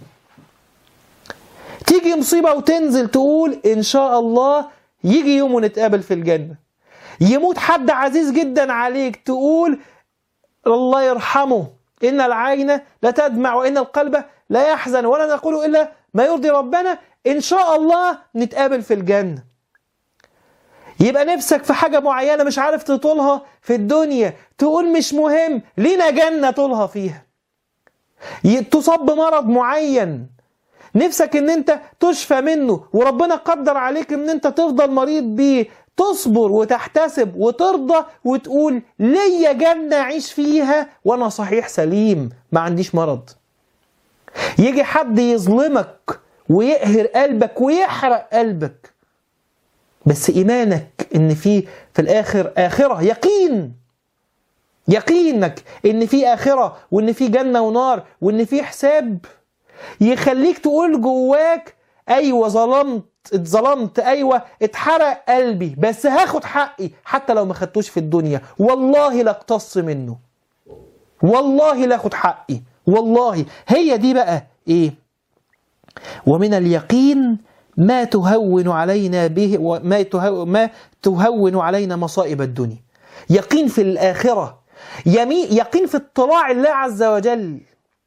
تيجي مصيبة وتنزل تقول ان شاء الله يجي يوم ونتقابل في الجنة يموت حد عزيز جدا عليك تقول الله يرحمه إن العين لتدمع وإن القلب لا يحزن ولا نقول إلا ما يرضي ربنا إن شاء الله نتقابل في الجنة يبقى نفسك في حاجة معينة مش عارف تطولها في الدنيا تقول مش مهم لينا جنة طولها فيها تصاب بمرض معين نفسك ان انت تشفى منه وربنا قدر عليك ان انت تفضل مريض بيه تصبر وتحتسب وترضى وتقول ليا جنة أعيش فيها وأنا صحيح سليم ما عنديش مرض يجي حد يظلمك ويقهر قلبك ويحرق قلبك بس إيمانك إن في في الآخر آخرة يقين يقينك إن في آخرة وإن في جنة ونار وإن في حساب يخليك تقول جواك أيوة ظلمت اتظلمت ايوه اتحرق قلبي بس هاخد حقي حتى لو ما خدتوش في الدنيا والله لا اقتص منه والله لا اخد حقي والله هي دي بقى ايه ومن اليقين ما تهون علينا به وما تهو ما تهون علينا مصائب الدنيا يقين في الآخرة يقين في اطلاع الله عز وجل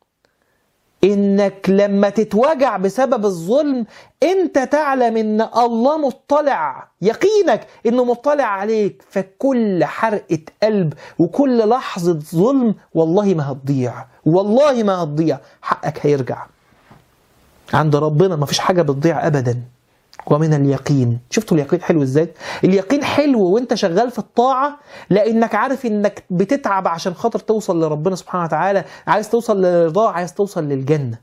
انك لما تتوجع بسبب الظلم انت تعلم ان الله مطلع يقينك انه مطلع عليك فكل حرقة قلب وكل لحظة ظلم والله ما هتضيع والله ما هتضيع حقك هيرجع عند ربنا ما فيش حاجة بتضيع ابدا ومن اليقين شفتوا اليقين حلو ازاي اليقين حلو وانت شغال في الطاعة لانك عارف انك بتتعب عشان خاطر توصل لربنا سبحانه وتعالى عايز توصل للرضا عايز توصل للجنة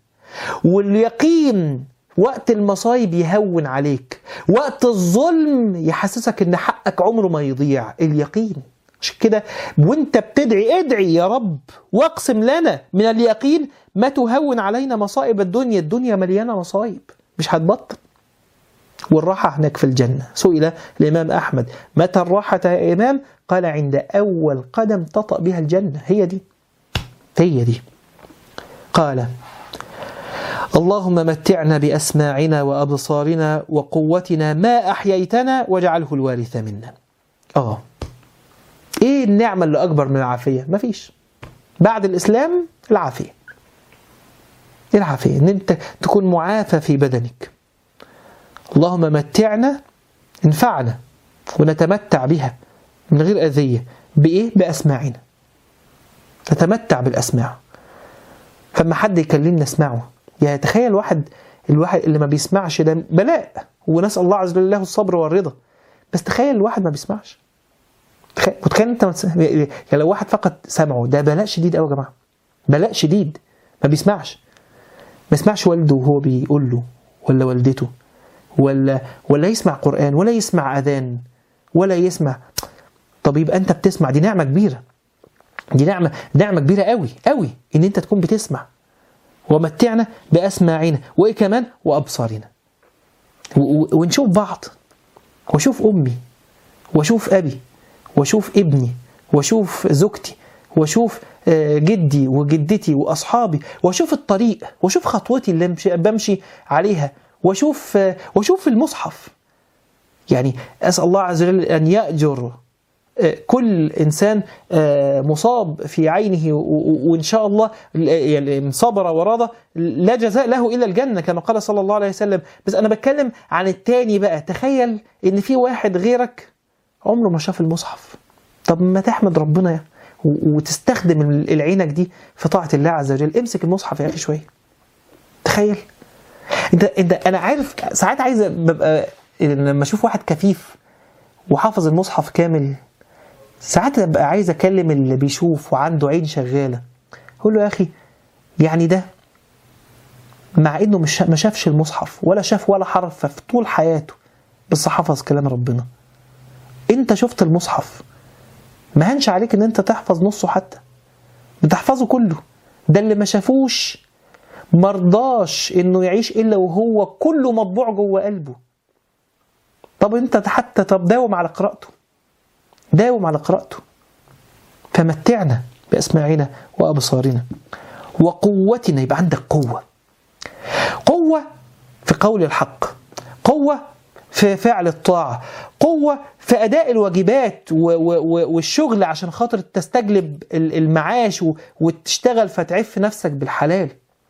واليقين وقت المصايب يهون عليك وقت الظلم يحسسك ان حقك عمره ما يضيع اليقين عشان كده وانت بتدعي ادعي يا رب واقسم لنا من اليقين ما تهون علينا مصائب الدنيا الدنيا مليانة مصايب مش هتبطل والراحة هناك في الجنة سئل الإمام أحمد متى الراحة يا إمام قال عند أول قدم تطأ بها الجنة هي دي هي دي قال اللهم متعنا بأسماعنا وأبصارنا وقوتنا ما أحييتنا واجعله الوارث منا آه إيه النعمة اللي أكبر من العافية مفيش بعد الإسلام العافية العافية إن أنت تكون معافى في بدنك اللهم متعنا انفعنا ونتمتع بها من غير أذية بإيه؟ بأسماعنا نتمتع بالأسماع فما حد يكلمنا اسمعه يعني تخيل واحد الواحد اللي ما بيسمعش ده بلاء ونسأل الله عز وجل له الصبر والرضا بس تخيل الواحد ما بيسمعش تخيل متخيل انت متس... يعني لو واحد فقط سمعه ده بلاء شديد قوي يا جماعه بلاء شديد ما بيسمعش ما يسمعش والده وهو بيقول له ولا والدته ولا ولا يسمع قرآن ولا يسمع أذان ولا يسمع طب يبقى أنت بتسمع دي نعمة كبيرة دي نعمة نعمة كبيرة قوي قوي إن أنت تكون بتسمع ومتعنا بأسماعنا وإيه كمان وأبصارنا ونشوف بعض واشوف أمي واشوف أبي واشوف ابني واشوف زوجتي واشوف جدي وجدتي واصحابي واشوف الطريق واشوف خطوتي اللي بمشي عليها واشوف واشوف المصحف يعني اسال الله عز وجل ان ياجر كل انسان مصاب في عينه وان شاء الله يعني صبر ورضى لا جزاء له الا الجنه كما قال صلى الله عليه وسلم بس انا بتكلم عن التاني بقى تخيل ان في واحد غيرك عمره ما شاف المصحف طب ما تحمد ربنا وتستخدم العينك دي في طاعه الله عز وجل امسك المصحف يا اخي شويه تخيل انت انت انا عارف ساعات عايز ببقى لما اشوف واحد كفيف وحافظ المصحف كامل ساعات ببقى عايز اكلم اللي بيشوف وعنده عين شغاله اقول له يا اخي يعني ده مع انه مش ما شافش المصحف ولا شاف ولا حرف في طول حياته بس حفظ كلام ربنا انت شفت المصحف ما هنش عليك ان انت تحفظ نصه حتى بتحفظه كله ده اللي ما شافوش مرضاش انه يعيش الا وهو كله مطبوع جوه قلبه طب انت حتى طب داوم على قراءته داوم على قراءته فمتعنا باسماعنا وابصارنا وقوتنا يبقى عندك قوه قوه في قول الحق قوه في فعل الطاعه قوه في اداء الواجبات والشغل عشان خاطر تستجلب المعاش وتشتغل فتعف نفسك بالحلال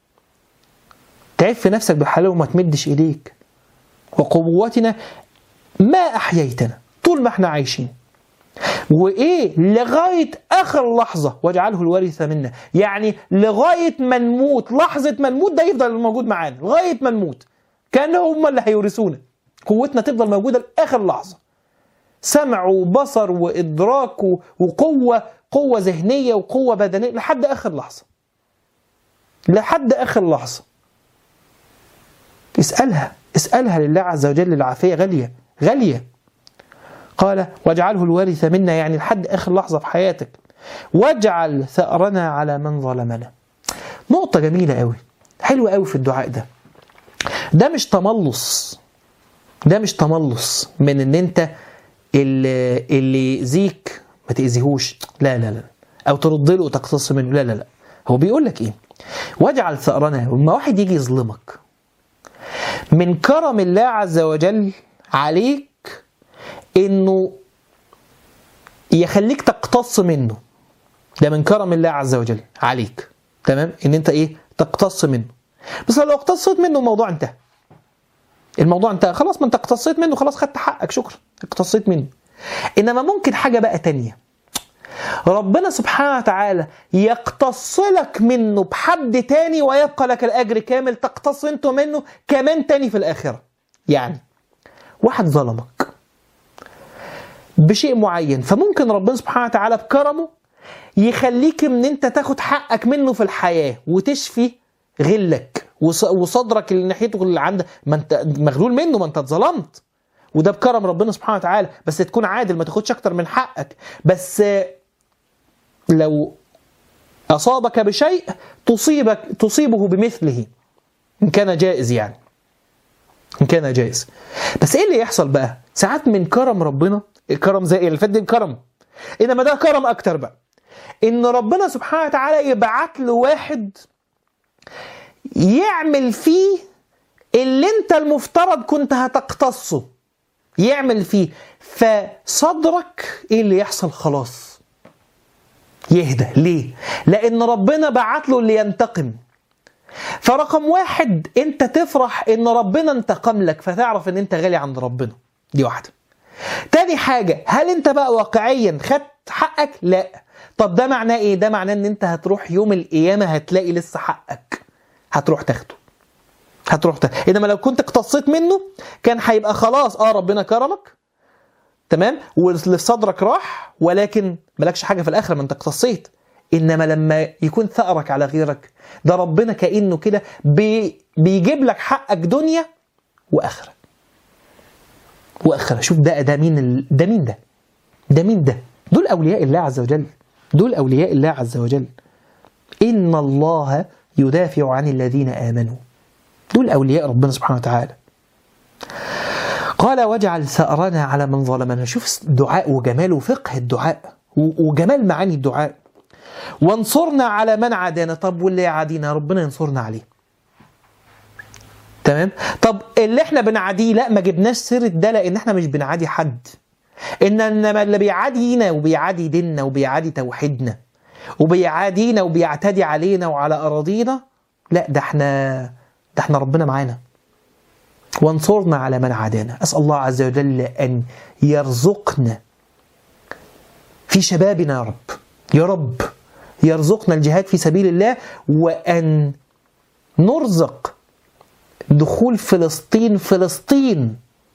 تعف نفسك بالحلال وما تمدش ايديك وقوتنا ما احييتنا طول ما احنا عايشين وايه لغايه اخر لحظه واجعله الوارث منا يعني لغايه ما نموت لحظه ما نموت ده يفضل موجود معانا لغايه ما نموت كان هم اللي هيورثونا قوتنا تفضل موجوده لاخر لحظه سمع وبصر وادراك وقوه قوه ذهنيه وقوه بدنيه لحد اخر لحظه لحد اخر لحظه اسألها اسألها لله عز وجل العافية غالية غالية قال واجعله الوارث منا يعني لحد آخر لحظة في حياتك واجعل ثأرنا على من ظلمنا نقطة جميلة قوي حلوة قوي في الدعاء ده ده مش تملص ده مش تملص من ان انت اللي, اللي يأذيك ما تأذيهوش لا لا لا او ترد له وتقتص منه لا لا لا هو بيقول لك ايه واجعل ثأرنا لما واحد يجي يظلمك من كرم الله عز وجل عليك انه يخليك تقتص منه ده من كرم الله عز وجل عليك تمام ان انت ايه تقتص منه بس لو اقتصيت منه الموضوع انتهى الموضوع انتهى خلاص ما انت اقتصيت منه خلاص خدت حقك شكرا اقتصيت منه انما ممكن حاجه بقى تانية ربنا سبحانه وتعالى يقتص لك منه بحد تاني ويبقى لك الاجر كامل تقتص انت منه كمان تاني في الاخره يعني واحد ظلمك بشيء معين فممكن ربنا سبحانه وتعالى بكرمه يخليك ان انت تاخد حقك منه في الحياه وتشفي غلك وص- وصدرك اللي ناحيته اللي عندك ما انت مغلول منه ما انت اتظلمت وده بكرم ربنا سبحانه وتعالى بس تكون عادل ما تاخدش اكتر من حقك بس آه، لو اصابك بشيء تصيبك تصيبه بمثله ان كان جائز يعني ان كان جائز بس ايه اللي يحصل بقى ساعات من كرم ربنا الكرم زي اللي فات ده كرم انما ده كرم اكتر بقى ان ربنا سبحانه وتعالى يبعت له واحد يعمل فيه اللي انت المفترض كنت هتقتصه يعمل فيه فصدرك ايه اللي يحصل خلاص يهدى ليه لان ربنا بعت له اللي ينتقم فرقم واحد انت تفرح ان ربنا انتقم لك فتعرف ان انت غالي عند ربنا دي واحده تاني حاجة هل انت بقى واقعيا خدت حقك؟ لا طب ده معناه ايه؟ ده معناه ان انت هتروح يوم القيامة هتلاقي لسه حقك هتروح تاخده هتروح تاخده انما لو كنت اقتصيت منه كان هيبقى خلاص اه ربنا كرمك تمام واللي في صدرك راح ولكن مالكش حاجة في الآخرة ما انت اقتصيت انما لما يكون ثأرك على غيرك ده ربنا كأنه كده بي بيجيب لك حقك دنيا وآخرة واخره شوف ده ده مين ال... ده مين ده ده مين ده دول اولياء الله عز وجل دول اولياء الله عز وجل ان الله يدافع عن الذين امنوا دول اولياء ربنا سبحانه وتعالى قال واجعل ثأرنا على من ظلمنا شوف الدعاء وجمال وفقه الدعاء و- وجمال معاني الدعاء وانصرنا على من عادانا طب واللي يعادينا ربنا ينصرنا عليه تمام طب اللي احنا بنعاديه لا ما جبناش سيره ده لان احنا مش بنعادي حد ان انما اللي بيعادينا وبيعادي ديننا وبيعادي توحيدنا وبيعادينا وبيعتدي علينا وعلى اراضينا لا ده احنا ده احنا ربنا معانا وانصرنا على من عادانا اسال الله عز وجل ان يرزقنا في شبابنا يا رب يا رب يرزقنا الجهاد في سبيل الله وان نرزق دخول فلسطين فلسطين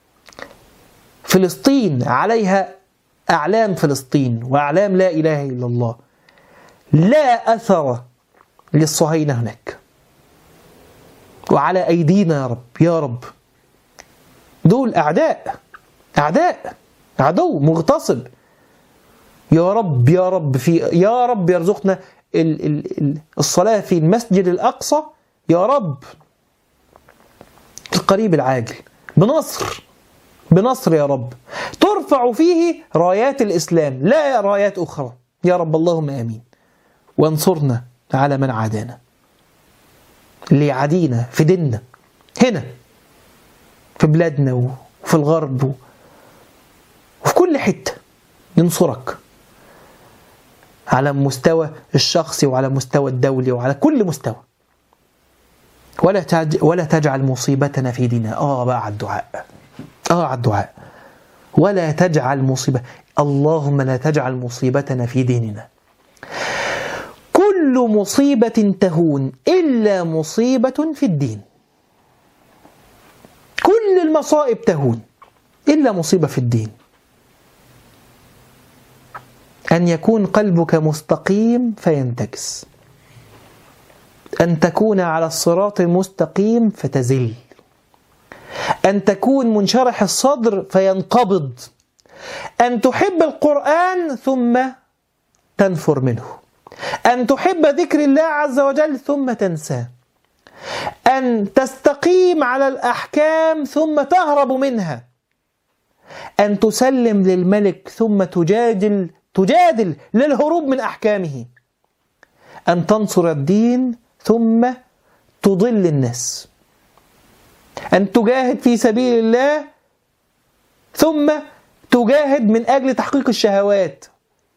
فلسطين عليها أعلام فلسطين وأعلام لا إله إلا الله لا أثر للصهاينة هناك وعلى أيدينا يا رب يا رب دول أعداء أعداء عدو مغتصب يا رب يا رب في يا رب يرزقنا ال- ال- ال- الصلاة في المسجد الأقصى يا رب القريب العاجل بنصر بنصر يا رب ترفع فيه رايات الإسلام لا رايات أخرى يا رب اللهم آمين وانصرنا على من عادانا اللي يعادينا في ديننا هنا في بلادنا وفي الغرب وفي كل حتة ننصرك على المستوى الشخصي وعلى المستوى الدولي وعلى كل مستوى ولا تج... ولا تجعل مصيبتنا في ديننا اه بقى على الدعاء اه على الدعاء ولا تجعل مصيبة اللهم لا تجعل مصيبتنا في ديننا كل مصيبة تهون إلا مصيبة في الدين كل المصائب تهون إلا مصيبة في الدين أن يكون قلبك مستقيم فينتكس أن تكون على الصراط المستقيم فتزل أن تكون منشرح الصدر فينقبض أن تحب القرآن ثم تنفر منه أن تحب ذكر الله عز وجل ثم تنساه أن تستقيم على الأحكام ثم تهرب منها أن تسلم للملك ثم تجادل تجادل للهروب من أحكامه أن تنصر الدين ثم تضل الناس أن تجاهد في سبيل الله ثم تجاهد من أجل تحقيق الشهوات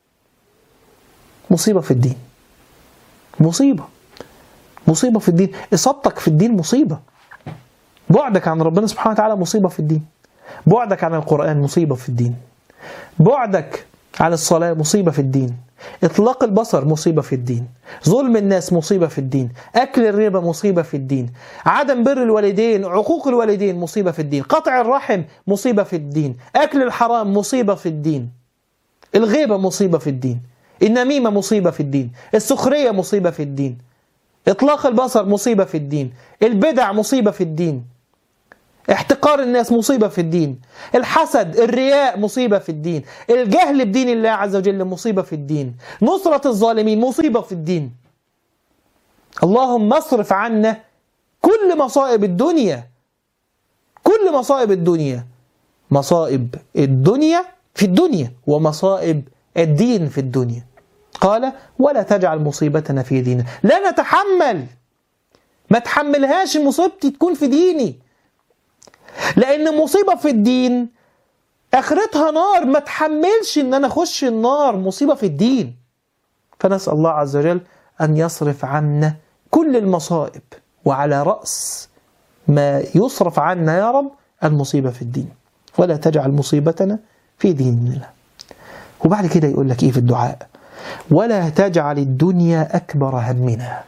مصيبة في الدين مصيبة مصيبة في الدين إصابتك في الدين مصيبة بعدك عن ربنا سبحانه وتعالى مصيبة في الدين بعدك عن القرآن مصيبة في الدين بعدك عن الصلاة مصيبة في الدين إطلاق البصر مصيبة في الدين ظلم الناس مصيبة في الدين أكل الربا مصيبة في الدين عدم بر الوالدين عقوق الوالدين مصيبة في الدين قطع الرحم مصيبة في الدين أكل الحرام مصيبة في الدين الغيبة مصيبة في الدين النميمة مصيبة في الدين السخرية مصيبة في الدين إطلاق البصر مصيبة في الدين البدع مصيبة في الدين احتقار الناس مصيبة في الدين الحسد الرياء مصيبة في الدين الجهل بدين الله عز وجل مصيبة في الدين نصرة الظالمين مصيبة في الدين اللهم اصرف عنا كل مصائب الدنيا كل مصائب الدنيا مصائب الدنيا في الدنيا ومصائب الدين في الدنيا قال ولا تجعل مصيبتنا في ديننا لا نتحمل ما تحملهاش مصيبتي تكون في ديني لأن مصيبة في الدين آخرتها نار ما تحملش إن أنا أخش النار مصيبة في الدين فنسأل الله عز وجل أن يصرف عنا كل المصائب وعلى رأس ما يصرف عنا يا رب المصيبة في الدين ولا تجعل مصيبتنا في ديننا وبعد كده يقول لك إيه في الدعاء ولا تجعل الدنيا أكبر همنا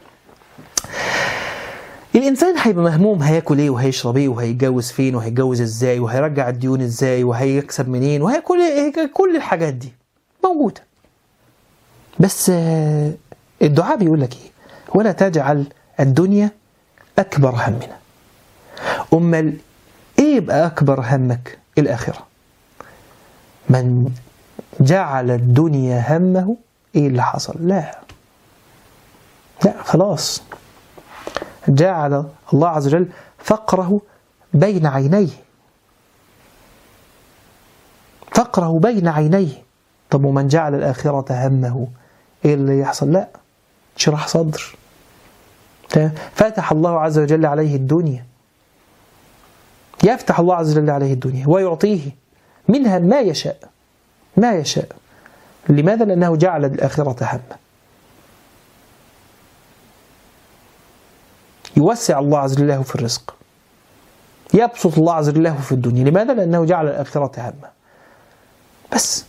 الإنسان هيبقى مهموم هياكل إيه وهيشرب إيه وهيتجوز فين وهيتجوز إزاي وهيرجع الديون إزاي وهيكسب منين وهيكل كل الحاجات دي موجودة بس آه، الدعاء بيقول لك إيه ولا تجعل الدنيا أكبر همنا أمال إيه يبقى أكبر همك الآخرة من جعل الدنيا همه إيه اللي حصل لا لا خلاص جعل الله عز وجل فقره بين عينيه فقره بين عينيه طب ومن جعل الآخرة همه إيه اللي يحصل لا شرح صدر فتح الله عز وجل عليه الدنيا يفتح الله عز وجل عليه الدنيا ويعطيه منها ما يشاء ما يشاء لماذا؟ لأنه جعل الآخرة همه يوسع الله عز وجل له في الرزق يبسط الله عز وجل له في الدنيا لماذا؟ لأنه جعل الآخرة همه بس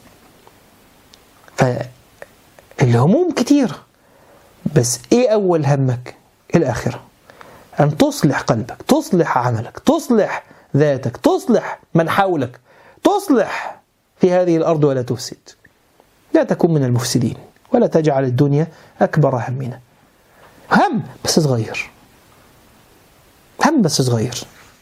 فالهموم كتيرة بس إيه أول همك؟ الآخرة أن تصلح قلبك تصلح عملك تصلح ذاتك تصلح من حولك تصلح في هذه الأرض ولا تفسد لا تكن من المفسدين ولا تجعل الدنيا أكبر همنا هم بس صغير هم بس صغير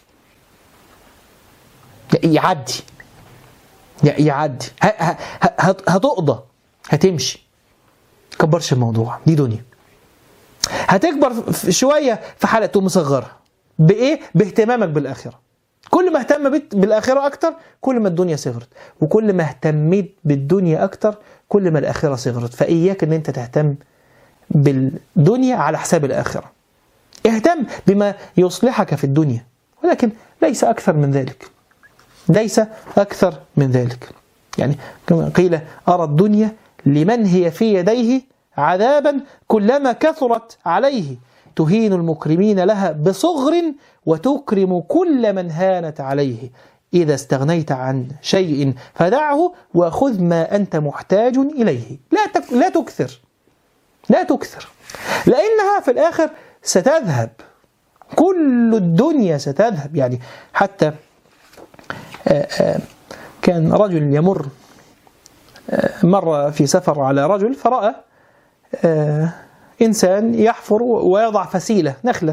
يعدي يعدي هتقضى هتمشي كبرش الموضوع دي دنيا هتكبر شوية في حلقة تقوم مصغرها بإيه؟ باهتمامك بالآخرة كل ما اهتم بالآخرة أكتر كل ما الدنيا صغرت وكل ما اهتميت بالدنيا أكتر كل ما الآخرة صغرت فإياك أن أنت تهتم بالدنيا على حساب الآخرة اهتم بما يصلحك في الدنيا ولكن ليس أكثر من ذلك ليس أكثر من ذلك يعني كما قيل أرى الدنيا لمن هي في يديه عذابا كلما كثرت عليه تهين المكرمين لها بصغر وتكرم كل من هانت عليه إذا استغنيت عن شيء فدعه وخذ ما أنت محتاج إليه لا لا تكثر لا تكثر لأنها في الآخر ستذهب كل الدنيا ستذهب يعني حتى آه، آه، كان رجل يمر آه، مر في سفر على رجل فرأى إنسان يحفر ويضع فسيلة نخلة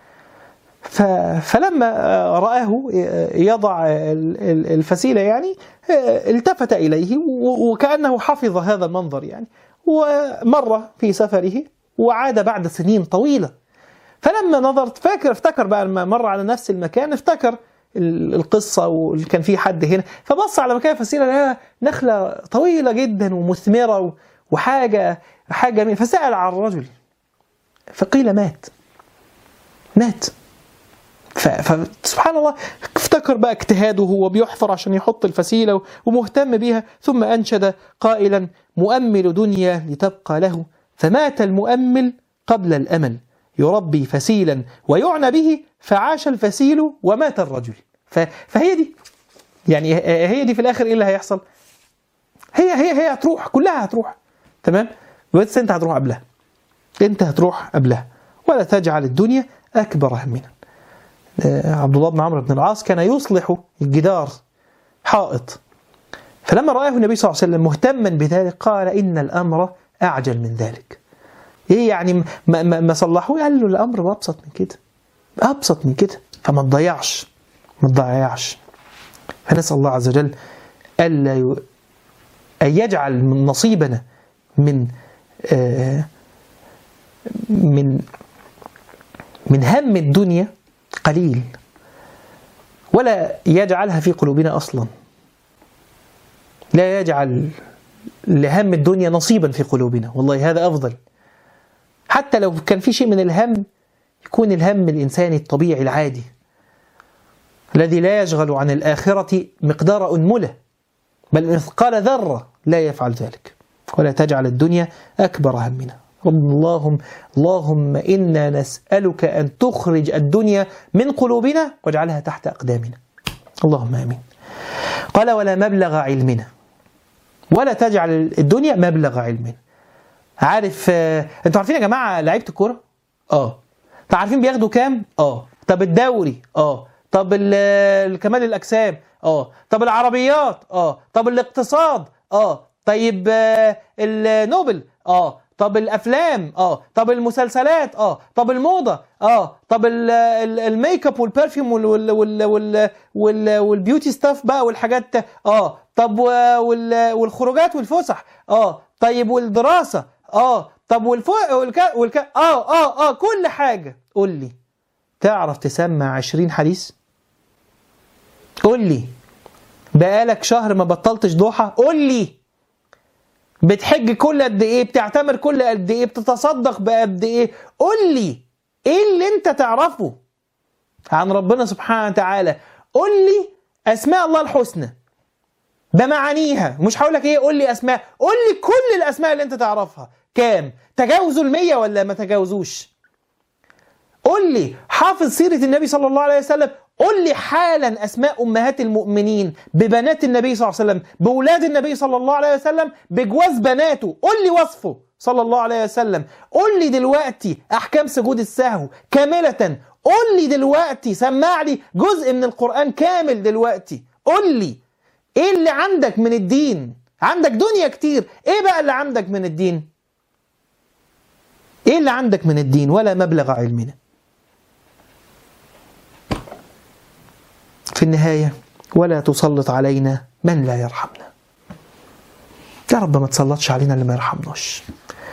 فلما رآه يضع الفسيلة يعني التفت إليه وكأنه حفظ هذا المنظر يعني ومر في سفره وعاد بعد سنين طويلة فلما نظرت فاكر افتكر بقى لما مر على نفس المكان افتكر القصة وكان في حد هنا فبص على مكان فسيلة لها نخلة طويلة جدا ومثمرة وحاجة حاجة جميلة فسأل عن الرجل فقيل مات مات فسبحان الله افتكر بقى اجتهاده وهو بيحفر عشان يحط الفسيلة ومهتم بيها ثم أنشد قائلا مؤمل دنيا لتبقى له فمات المؤمل قبل الأمل يربي فسيلا ويعنى به فعاش الفسيل ومات الرجل فهي دي يعني هي دي في الآخر إيه اللي هيحصل هي هي هي هتروح كلها هتروح تمام بس انت هتروح قبلها انت هتروح قبلها ولا تجعل الدنيا اكبر همنا آه، عبد الله بن عمرو بن العاص كان يصلح الجدار حائط فلما رآه النبي صلى الله عليه وسلم مهتما بذلك قال إن الأمر أعجل من ذلك إيه يعني ما, ما, ما صلحوه قال له الأمر أبسط من كده أبسط من كده فما تضيعش ما تضيعش فنسأل الله عز وجل ألا ي... أن يجعل من نصيبنا من آه من من هم الدنيا قليل ولا يجعلها في قلوبنا أصلا لا يجعل لهم الدنيا نصيبا في قلوبنا والله هذا أفضل حتى لو كان في شيء من الهم يكون الهم الإنساني الطبيعي العادي الذي لا يشغل عن الآخرة مقدار أنملة بل مثقال ذرة لا يفعل ذلك ولا تجعل الدنيا أكبر همنا اللهم اللهم إنا نسألك أن تخرج الدنيا من قلوبنا واجعلها تحت أقدامنا اللهم آمين قال ولا مبلغ علمنا ولا تجعل الدنيا مبلغ علمنا عارف آه، انتوا عارفين يا جماعه لعيبه الكوره اه طب عارفين بياخدوا كام اه طب الدوري اه طب ال- كمال الاجسام اه طب العربيات اه طب الاقتصاد اه طيب آه، النوبل اه طب الافلام اه طب المسلسلات اه طب الموضه اه طب ال- ال- الميك اب والبرفيوم وال وال وال وال وال والبيوتي ستاف بقى والحاجات اه طب و- وال والخروجات والفسح اه طيب والدراسه اه طب والفو والك والك اه اه اه كل حاجه قول لي تعرف تسمع 20 حديث قول لي بقالك شهر ما بطلتش ضحى قول لي بتحج كل قد ايه بتعتمر كل قد ايه بتتصدق بقد ايه قول لي ايه اللي انت تعرفه عن ربنا سبحانه وتعالى قول لي اسماء الله الحسنى بمعانيها مش هقول لك ايه قول لي اسماء قول لي كل الاسماء اللي انت تعرفها كام تجاوزوا المية ولا ما تجاوزوش قول لي حافظ سيرة النبي صلى الله عليه وسلم قول لي حالا أسماء أمهات المؤمنين ببنات النبي صلى الله عليه وسلم بأولاد النبي صلى الله عليه وسلم بجواز بناته قول لي وصفه صلى الله عليه وسلم قول لي دلوقتي أحكام سجود السهو كاملة قول لي دلوقتي سمع لي جزء من القرآن كامل دلوقتي قول لي إيه اللي عندك من الدين عندك دنيا كتير إيه بقى اللي عندك من الدين إيه اللي عندك من الدين ولا مبلغ علمنا في النهاية ولا تسلط علينا من لا يرحمنا يا رب ما تسلطش علينا اللي ما يرحمناش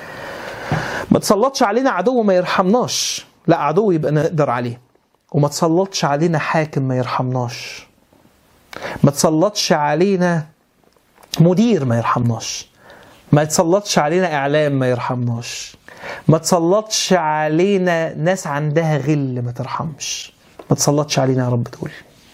ما تسلطش علينا عدو ما يرحمناش لا عدو يبقى نقدر عليه وما تسلطش علينا حاكم ما يرحمناش ما تسلطش علينا مدير ما يرحمناش ما تسلطش علينا اعلام ما يرحمناش ما تسلطش علينا ناس عندها غل ما ترحمش ما تسلطش علينا يا رب دول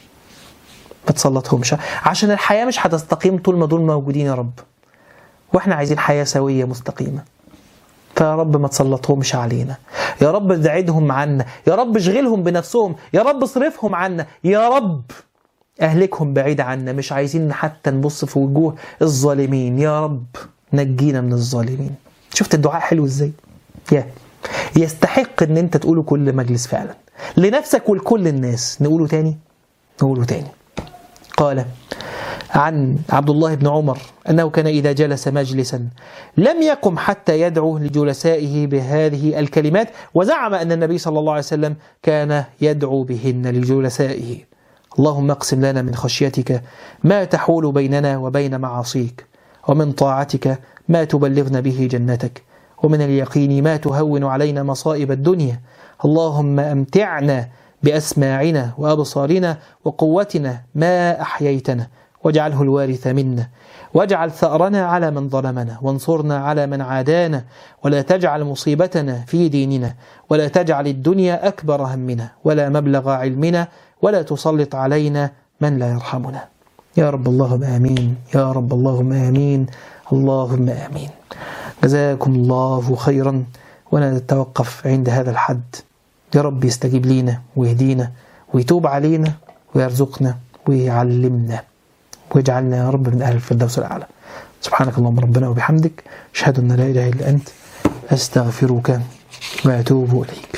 ما تسلطهمش عشان الحياة مش هتستقيم طول ما دول موجودين يا رب واحنا عايزين حياة سوية مستقيمة فيا رب ما تسلطهمش علينا يا رب ابعدهم عنا يا رب اشغلهم بنفسهم يا رب اصرفهم عنا يا رب اهلكهم بعيد عنا مش عايزين حتى نبص في وجوه الظالمين يا رب نجينا من الظالمين شفت الدعاء حلو ازاي يا يستحق ان انت تقوله كل مجلس فعلا لنفسك ولكل الناس نقوله تاني نقوله تاني قال عن عبد الله بن عمر أنه كان إذا جلس مجلسا لم يقم حتى يدعو لجلسائه بهذه الكلمات وزعم أن النبي صلى الله عليه وسلم كان يدعو بهن لجلسائه اللهم اقسم لنا من خشيتك ما تحول بيننا وبين معاصيك ومن طاعتك ما تبلغنا به جنتك ومن اليقين ما تهون علينا مصائب الدنيا اللهم أمتعنا بأسماعنا وأبصارنا وقوتنا ما أحييتنا واجعله الوارث منا واجعل ثأرنا على من ظلمنا وانصرنا على من عادانا ولا تجعل مصيبتنا في ديننا ولا تجعل الدنيا أكبر همنا ولا مبلغ علمنا ولا تسلط علينا من لا يرحمنا يا رب اللهم آمين يا رب اللهم آمين اللهم آمين جزاكم الله خيرا ونتوقف عند هذا الحد يا رب يستجيب لينا ويهدينا ويتوب علينا ويرزقنا ويعلمنا واجعلنا يا رب من أهل الفردوس الأعلى سبحانك اللهم ربنا وبحمدك أشهد أن لا إله إلا أنت أستغفرك وأتوب إليك